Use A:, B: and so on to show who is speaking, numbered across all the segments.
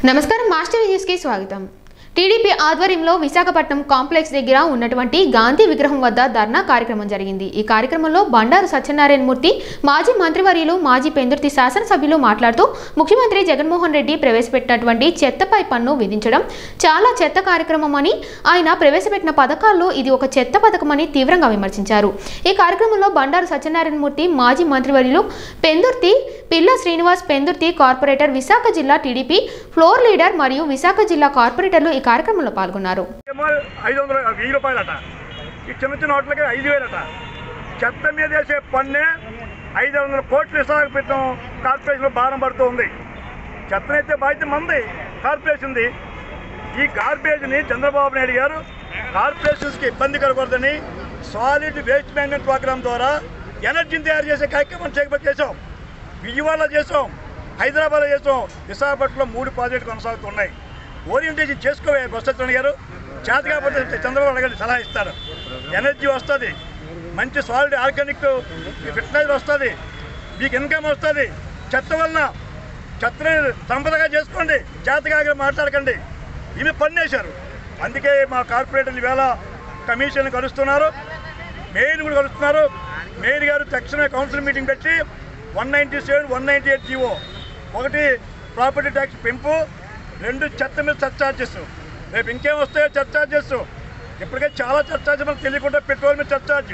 A: నమస్కారం మాస్టర్ న్యూస్కి స్వాగతం టీడీపీ ఆధ్వర్యంలో విశాఖపట్నం కాంప్లెక్స్ దగ్గర ఉన్నటువంటి గాంధీ విగ్రహం వద్ద ధర్నా కార్యక్రమం జరిగింది ఈ కార్యక్రమంలో బండారు సత్యనారాయణ మూర్తి మాజీ మంత్రివర్యులు మాజీ పెందుర్తి శాసనసభ్యులు మాట్లాడుతూ ముఖ్యమంత్రి జగన్మోహన్ రెడ్డి ప్రవేశపెట్టినటువంటి చెత్తపై పన్ను విధించడం చాలా చెత్త కార్యక్రమం అని ఆయన ప్రవేశపెట్టిన పథకాల్లో ఇది ఒక చెత్త పథకమని తీవ్రంగా విమర్శించారు ఈ కార్యక్రమంలో బండారు సత్యనారాయణ మూర్తి మాజీ మంత్రివర్యులు పెందుర్తి పిల్ల శ్రీనివాస్ పెందుర్తి కార్పొరేటర్ విశాఖ జిల్లా టీడీపీ ఫ్లోర్ లీడర్ మరియు విశాఖ జిల్లా కార్పొరేటర్లు ఈ కార్యక్రమంలో పాల్గొన్నారు
B: ఏమో ఐదు వందల వెయ్యి రూపాయలట ఈ చిన్న చిన్న హోటల్కి ఐదు వేలట చెత్త మీద వేసే పన్నే ఐదు వందల కోట్లు ఇసాకు పెట్టడం కార్పొరేషన్ భారం పడుతూ ఉంది చెత్తనైతే బాధ్యత మంది కార్పొరేషన్ది ఈ గార్బేజ్ని చంద్రబాబు నాయుడు గారు కార్పొరేషన్స్కి ఇబ్బంది కలగకూడదని సాలిడ్ వేస్ట్ మేనేజ్మెంట్ ప్రోగ్రామ్ ద్వారా ఎనర్జీని తయారు చేసే కార్యక్రమం చేయకపోతే చేసాం విజయవాడలో చేసాం హైదరాబాద్లో చేసాం విశాఖపట్నంలో మూడు ప్రాజెక్టులు కొనసాగుతున్నాయి ఓరియంటేషన్ చేసుకోవే బొత్సత్రణ గారు చేత కాకపోతే చంద్రబాబు అడగండి సలహా ఇస్తారు ఎనర్జీ వస్తుంది మంచి సాలిడ్ ఆర్గానిక్ ఫిట్నెస్ వస్తుంది మీకు ఇన్కమ్ వస్తుంది చెత్త వలన చెత్తని సంపదగా చేసుకోండి చేతగా మాట్లాడకండి ఇవి పన్నేశారు అందుకే మా కార్పొరేటర్లు ఈవేళ కమిషన్ కలుస్తున్నారు మేయర్ కూడా కలుస్తున్నారు మేయర్ గారు తక్షణమే కౌన్సిల్ మీటింగ్ పెట్టి one ninety seven one ninety eight GO ఒకటి ప్రాపర్టీ ట్యాక్స్ పెంపు రెండు చెత్త మీద సర్చార్జెస్ రేపు ఇంకేం వస్తాయో సర్చార్జెస్ ఇప్పటికే చాలా సర్చార్జ్ మనకు తెలియకుండా పెట్రోల్ మీద సర్చార్జ్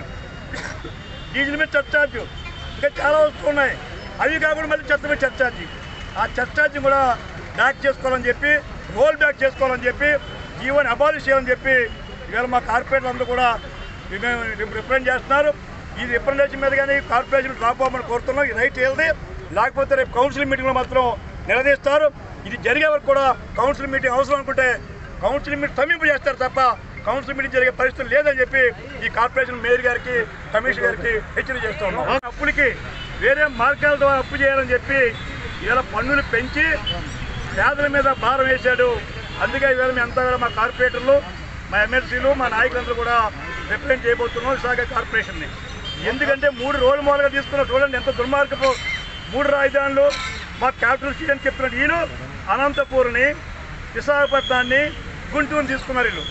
B: డీజిల్ మీద సర్చార్జ్ ఇంకా చాలా వస్తున్నాయి అవి కాకుండా మళ్ళీ చెత్త మీద సర్చార్జ్ ఆ సర్చార్జ్ కూడా బ్యాక్ చేసుకోవాలని చెప్పి రోల్ బ్యాక్ చేసుకోవాలని చెప్పి జీవోని అబాలిష్ చేయాలని చెప్పి ఇవాళ మా కార్పొరేటర్లు అందరూ కూడా రిప్రజెంట్ చేస్తున్నారు ఈ రిప్రజెంటేషన్ మీద కానీ కార్పొరేషన్ డ్రాప్ అవ్వమని కోరుతున్నాం ఇది రైట్ వెళ్తే లేకపోతే రేపు కౌన్సిల్ మీటింగ్లో మాత్రం నిలదీస్తారు ఇది జరిగే వరకు కూడా కౌన్సిల్ మీటింగ్ అవసరం అనుకుంటే కౌన్సిల్ మీటింగ్ సమీప చేస్తారు తప్ప కౌన్సిల్ మీటింగ్ జరిగే పరిస్థితి లేదని చెప్పి ఈ కార్పొరేషన్ మేయర్ గారికి కమిషనర్ గారికి హెచ్చరిక చేస్తూ ఉన్నాం అప్పులకి వేరే మార్గాల ద్వారా అప్పు చేయాలని చెప్పి ఇవాళ పన్నులు పెంచి పేదల మీద భారం వేశాడు అందుకే ఇవాళ మేము అంతా కూడా మా కార్పొరేటర్లు మా ఎమ్మెల్సీలు మా నాయకులందరూ కూడా రిప్రజెంట్ చేయబోతున్నాం విశాఖ కార్పొరేషన్ని ఎందుకంటే మూడు రోల్ మోడల్గా తీసుకున్న చూడండి ఎంత దుర్మార్గపు మూడు రాజధానులు మా క్యాపిటల్ సిటీ అని చెప్తున్నారు ఈయన అనంతపూర్ని విశాఖపట్నాన్ని గుంటూరుని తీసుకున్నారు వీళ్ళు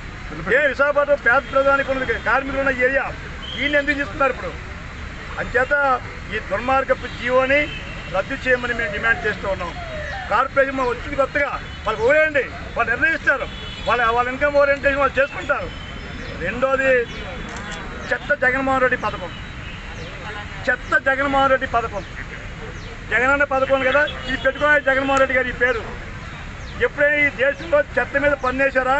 B: ఏ విశాఖపట్నం పేద ప్రధానికి ఉన్నది కార్మికులు ఉన్న ఏరియా ఈయన ఎందుకు తీసుకున్నారు ఇప్పుడు అంచేత ఈ దుర్మార్గపు జీవోని రద్దు చేయమని మేము డిమాండ్ చేస్తూ ఉన్నాం కార్పొరేషన్ మా వచ్చింది కొత్తగా వాళ్ళకి ఓరేయండి వాళ్ళు నిర్ణయిస్తారు వాళ్ళ వాళ్ళ ఇన్కమ్ ఓరియంటేషన్ వాళ్ళు చేసుకుంటారు రెండోది చెత్త జగన్మోహన్ రెడ్డి పథకం చెత్త జగన్మోహన్ రెడ్డి పథకం జగనన్న పథకం కదా ఇది పెట్టుకున్న జగన్మోహన్ రెడ్డి గారి ఈ పేరు ఎప్పుడైనా ఈ దేశంలో చెత్త మీద పన్నేశారా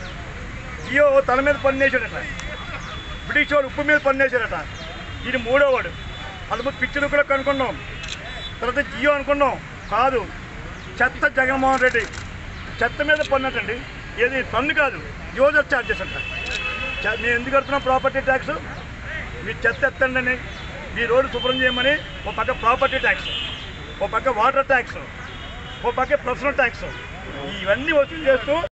B: జియో తల మీద పన్నేశాడట బ్రిటిష్ వాడు ఉప్పు మీద పన్నేశారట ఇది మూడో వాడు అది పిక్చర్ కూడా కనుక్కున్నాం తర్వాత జియో అనుకున్నాం కాదు చెత్త జగన్మోహన్ రెడ్డి చెత్త మీద పన్నటండి ఏది పన్ను కాదు యూజర్ ఛార్జెస్ అంట చ- మేము ఎందుకు కడుతున్నాం ప్రాపర్టీ ట్యాక్స్ మీ చెత్త ఎత్తండి అని మీ రోడ్డు శుభ్రం చేయమని ఒక పక్క ప్రాపర్టీ ట్యాక్స్ ఒక పక్క వాటర్ ట్యాక్స్ ఒక పక్క పర్సనల్ ట్యాక్స్ ఇవన్నీ వసూలు చేస్తూ